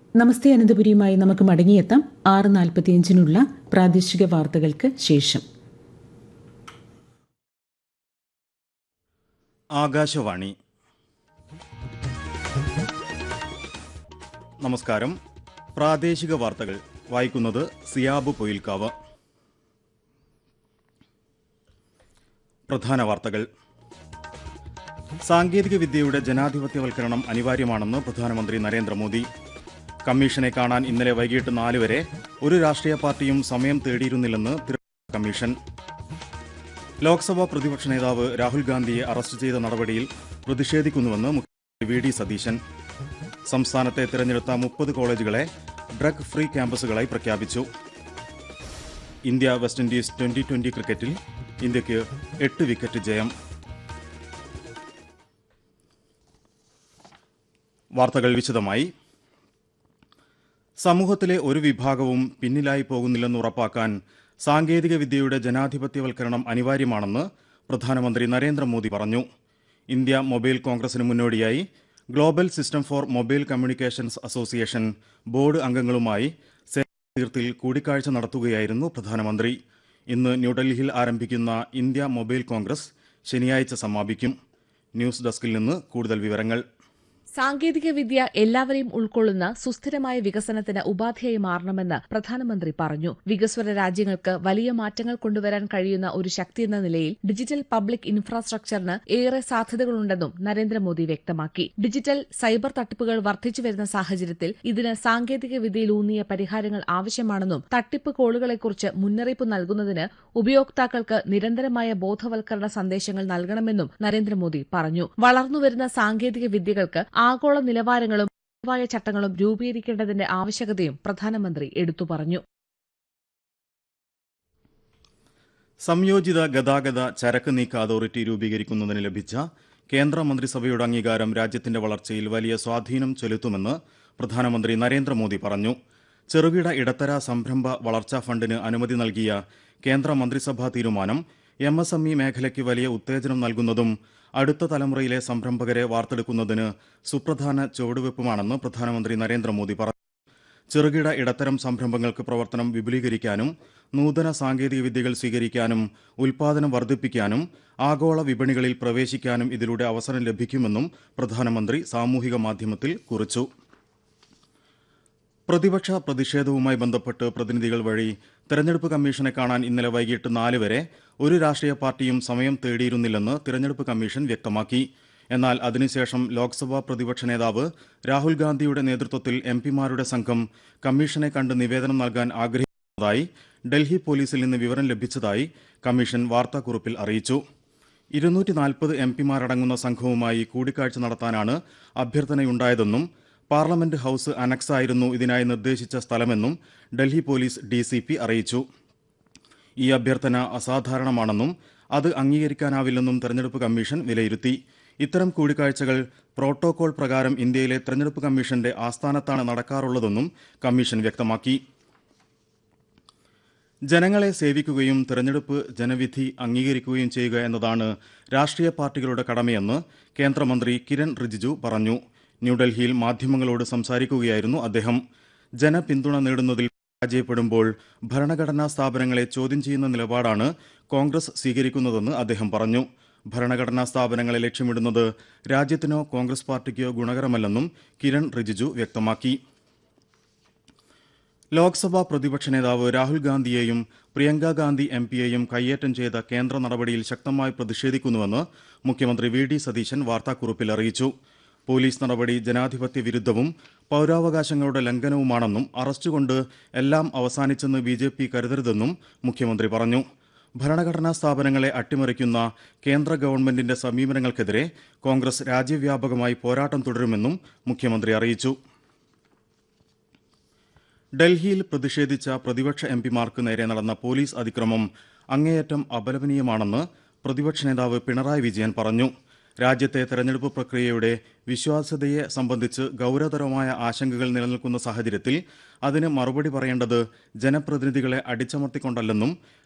നമസ്തേ അനന്തപുരിയുമായി നമുക്ക് മടങ്ങിയെത്താം ആറ് നാൽപ്പത്തിയഞ്ചിനുള്ള പ്രാദേശിക വാർത്തകൾക്ക് ശേഷം ആകാശവാണി നമസ്കാരം പ്രാദേശിക വാർത്തകൾ വായിക്കുന്നത് സിയാബ് പൊയിൽക്കാവ് പ്രധാന വാർത്തകൾ സാങ്കേതിക വിദ്യയുടെ ജനാധിപത്യവൽക്കരണം അനിവാര്യമാണെന്ന് പ്രധാനമന്ത്രി നരേന്ദ്രമോദി കമ്മീഷനെ കാണാൻ ഇന്നലെ വൈകിട്ട് നാല് വരെ ഒരു രാഷ്ട്രീയ പാർട്ടിയും സമയം തേടിയിരുന്നില്ലെന്ന് തിരഞ്ഞെടുപ്പ് കമ്മീഷൻ ലോക്സഭാ പ്രതിപക്ഷ നേതാവ് രാഹുൽ ഗാന്ധിയെ അറസ്റ്റ് ചെയ്ത നടപടിയിൽ പ്രതിഷേധിക്കുന്നുവെന്ന് മുഖ്യമന്ത്രി വി ഡി സതീശൻ സംസ്ഥാനത്തെ തിരഞ്ഞെടുത്ത മുപ്പത് കോളേജുകളെ ഡ്രഗ് ഫ്രീ ക്യാമ്പസുകളായി പ്രഖ്യാപിച്ചു India West Indies twenty twenty ക്രിക്കറ്റിൽ ഇന്ത്യയ്ക്ക് എട്ട് വിക്കറ്റ് ജയം വാർത്തകൾ വിശദമായി സമൂഹത്തിലെ ഒരു വിഭാഗവും പിന്നിലായി പോകുന്നില്ലെന്ന് ഉറപ്പാക്കാൻ സാങ്കേതിക വിദ്യയുടെ ജനാധിപത്യവൽക്കരണം അനിവാര്യമാണെന്ന് പ്രധാനമന്ത്രി നരേന്ദ്രമോദി പറഞ്ഞു ഇന്ത്യ മൊബൈൽ കോൺഗ്രസിന് മുന്നോടിയായി global system for mobile communications association board അംഗങ്ങളുമായി തീർത്തിൽ കൂടിക്കാഴ്ച നടത്തുകയായിരുന്നു പ്രധാനമന്ത്രി ഇന്ന് ന്യൂഡൽഹിയിൽ ആരംഭിക്കുന്ന ഇന്ത്യ മൊബൈൽ കോൺഗ്രസ് ശനിയാഴ്ച സമാപിക്കും ന്യൂസ് ഡെസ്കിൽ നിന്ന് കൂടുതൽ വിവരങ്ങൾ സാങ്കേതികവിദ്യ എല്ലാവരെയും ഉൾക്കൊള്ളുന്ന സുസ്ഥിരമായ വികസനത്തിന് ഉപാധിയായി മാറണമെന്ന് പ്രധാനമന്ത്രി പറഞ്ഞു വികസ്വര രാജ്യങ്ങൾക്ക് വലിയ മാറ്റങ്ങൾ കൊണ്ടുവരാൻ കഴിയുന്ന ഒരു ശക്തിയെന്ന നിലയിൽ ഡിജിറ്റൽ പബ്ലിക് ഇൻഫ്രാസ്ട്രക്ചറിന് ഏറെ സാധ്യതകളുണ്ടെന്നും നരേന്ദ്രമോദി വ്യക്തമാക്കി ഡിജിറ്റൽ സൈബർ തട്ടിപ്പുകൾ വർദ്ധിച്ചുവരുന്ന സാഹചര്യത്തിൽ ഇതിന് സാങ്കേതികവിദ്യയിലൂന്നിയ പരിഹാരങ്ങൾ ആവശ്യമാണെന്നും തട്ടിപ്പ് കോളുകളെക്കുറിച്ച് മുന്നറിയിപ്പ് നൽകുന്നതിന് ഉപയോക്താക്കൾക്ക് നിരന്തരമായ ബോധവൽക്കരണ സന്ദേശങ്ങൾ നൽകണമെന്നും നരേന്ദ്രമോദി പറഞ്ഞു വളർന്നുവരുന്ന സാങ്കേതിക വിദ്യകൾക്ക് ആഗോള നിലവാരങ്ങളും പൊതുവായ ചട്ടങ്ങളും രൂപീകരിക്കേണ്ടതിന്റെ ആവശ്യകതയും പ്രധാനമന്ത്രി എടുത്തു പറഞ്ഞു സംയോജിത ഗതാഗത ചരക്ക് നീക്ക അതോറിറ്റി രൂപീകരിക്കുന്നതിന് ലഭിച്ച കേന്ദ്ര മന്ത്രിസഭയുടെ അംഗീകാരം രാജ്യത്തിന്റെ വളർച്ചയിൽ വലിയ സ്വാധീനം ചെലുത്തുമെന്ന് പ്രധാനമന്ത്രി നരേന്ദ്രമോദി പറഞ്ഞു ചെറുകിട ഇടത്തര സംരംഭ വളർച്ചാ ഫണ്ടിന് അനുമതി നൽകിയ കേന്ദ്ര മന്ത്രിസഭാ തീരുമാനം എം എസ് എം ഇ മേഖലയ്ക്ക് വലിയ ഉത്തേജനം നൽകുന്നതും അടുത്ത തലമുറയിലെ സംരംഭകരെ വാർത്തെടുക്കുന്നതിന് സുപ്രധാന ചുവടുവയ്പ്പുമാണെന്ന് പ്രധാനമന്ത്രി നരേന്ദ്രമോദി പറഞ്ഞു ചെറുകിട ഇടത്തരം സംരംഭങ്ങൾക്ക് പ്രവർത്തനം വിപുലീകരിക്കാനും നൂതന സാങ്കേതിക വിദ്യകൾ സ്വീകരിക്കാനും ഉൽപാദനം വർദ്ധിപ്പിക്കാനും ആഗോള വിപണികളിൽ പ്രവേശിക്കാനും ഇതിലൂടെ അവസരം ലഭിക്കുമെന്നും പ്രധാനമന്ത്രി സാമൂഹിക മാധ്യമത്തിൽ കുറിച്ചു പ്രതിപക്ഷ പ്രതിഷേധവുമായി ബന്ധപ്പെട്ട് പ്രതിനിധികൾ വഴി തെരഞ്ഞെടുപ്പ് കമ്മീഷനെ കാണാൻ ഇന്നലെ വൈകിട്ട് നാല് വരെ ഒരു രാഷ്ട്രീയ പാർട്ടിയും സമയം തേടിയിരുന്നില്ലെന്ന് തിരഞ്ഞെടുപ്പ് കമ്മീഷൻ വ്യക്തമാക്കി എന്നാൽ അതിനുശേഷം ലോക്സഭാ പ്രതിപക്ഷ നേതാവ് രാഹുൽ ഗാന്ധിയുടെ നേതൃത്വത്തിൽ എം പിമാരുടെ സംഘം കമ്മീഷനെ കണ്ട് നിവേദനം നൽകാൻ ആഗ്രഹിക്കുന്നതായി ഡൽഹി പോലീസിൽ നിന്ന് വിവരം ലഭിച്ചതായി കമ്മീഷൻ വാർത്താക്കുറിപ്പിൽ അറിയിച്ചു ഇരുന്നൂറ്റി നാൽപ്പത് എം പിമാരടങ്ങുന്ന സംഘവുമായി കൂടിക്കാഴ്ച നടത്താനാണ് അഭ്യർത്ഥനയുണ്ടായതെന്നും പാർലമെന്റ് ഹൌസ് അനക്സ് ആയിരുന്നു ഇതിനായി നിർദ്ദേശിച്ച സ്ഥലമെന്നും ഡൽഹി പോലീസ് ഡി അറിയിച്ചു ഈ അഭ്യർത്ഥന അസാധാരണമാണെന്നും അത് അംഗീകരിക്കാനാവില്ലെന്നും തെരഞ്ഞെടുപ്പ് കമ്മീഷൻ വിലയിരുത്തി ഇത്തരം കൂടിക്കാഴ്ചകൾ പ്രോട്ടോകോൾ പ്രകാരം ഇന്ത്യയിലെ തെരഞ്ഞെടുപ്പ് കമ്മീഷന്റെ ആസ്ഥാനത്താണ് നടക്കാറുള്ളതെന്നും കമ്മീഷൻ വ്യക്തമാക്കി ജനങ്ങളെ സേവിക്കുകയും തെരഞ്ഞെടുപ്പ് ജനവിധി അംഗീകരിക്കുകയും ചെയ്യുക എന്നതാണ് രാഷ്ട്രീയ പാർട്ടികളുടെ കടമയെന്ന് കേന്ദ്രമന്ത്രി കിരൺ റിജിജു പറഞ്ഞു ന്യൂഡൽഹിയിൽ മാധ്യമങ്ങളോട് സംസാരിക്കുകയായിരുന്നു അദ്ദേഹം ജനപിന്തുണ നേടുന്നതിൽ പരാജയപ്പെടുമ്പോൾ ഭരണഘടനാ സ്ഥാപനങ്ങളെ ചോദ്യം ചെയ്യുന്ന നിലപാടാണ് കോൺഗ്രസ് സ്വീകരിക്കുന്നതെന്ന് അദ്ദേഹം പറഞ്ഞു ഭരണഘടനാ സ്ഥാപനങ്ങളെ ലക്ഷ്യമിടുന്നത് രാജ്യത്തിനോ കോൺഗ്രസ് പാർട്ടിക്കോ ഗുണകരമല്ലെന്നും കിരൺ റിജിജു വ്യക്തമാക്കി ലോക്സഭാ പ്രതിപക്ഷ നേതാവ് രാഹുൽ ഗാന്ധിയെയും പ്രിയങ്ക ഗാന്ധി എം പിയെയും കയ്യേറ്റം ചെയ്ത കേന്ദ്ര നടപടിയിൽ ശക്തമായി പ്രതിഷേധിക്കുന്നുവെന്ന് മുഖ്യമന്ത്രി വി ഡി സതീശൻ വാർത്താക്കുറിപ്പിൽ അറിയിച്ചു പോലീസ് നടപടി ജനാധിപത്യ വിരുദ്ധവും പൌരാവകാശങ്ങളുടെ ലംഘനവുമാണെന്നും അറസ്റ്റ് കൊണ്ട് എല്ലാം അവസാനിച്ചെന്ന് ബി ജെ പി കരുതരുതെന്നും മുഖ്യമന്ത്രി പറഞ്ഞു ഭരണഘടനാ സ്ഥാപനങ്ങളെ അട്ടിമറിക്കുന്ന കേന്ദ്ര ഗവൺമെന്റിന്റെ സമീപനങ്ങൾക്കെതിരെ കോൺഗ്രസ് രാജ്യവ്യാപകമായി പോരാട്ടം തുടരുമെന്നും മുഖ്യമന്ത്രി അറിയിച്ചു ഡൽഹിയിൽ പ്രതിഷേധിച്ച പ്രതിപക്ഷ എം പിമാർക്ക് നേരെ നടന്ന പോലീസ് അതിക്രമം അങ്ങേയറ്റം അപലപനീയമാണെന്ന് പ്രതിപക്ഷ നേതാവ് പിണറായി വിജയൻ പറഞ്ഞു രാജ്യത്തെ തെരഞ്ഞെടുപ്പ് പ്രക്രിയയുടെ വിശ്വാസ്യതയെ സംബന്ധിച്ച് ഗൌരവതരമായ ആശങ്കകൾ നിലനിൽക്കുന്ന സാഹചര്യത്തിൽ അതിന് മറുപടി പറയേണ്ടത് ജനപ്രതിനിധികളെ അടിച്ചമർത്തിക്കൊണ്ടല്ലെന്നും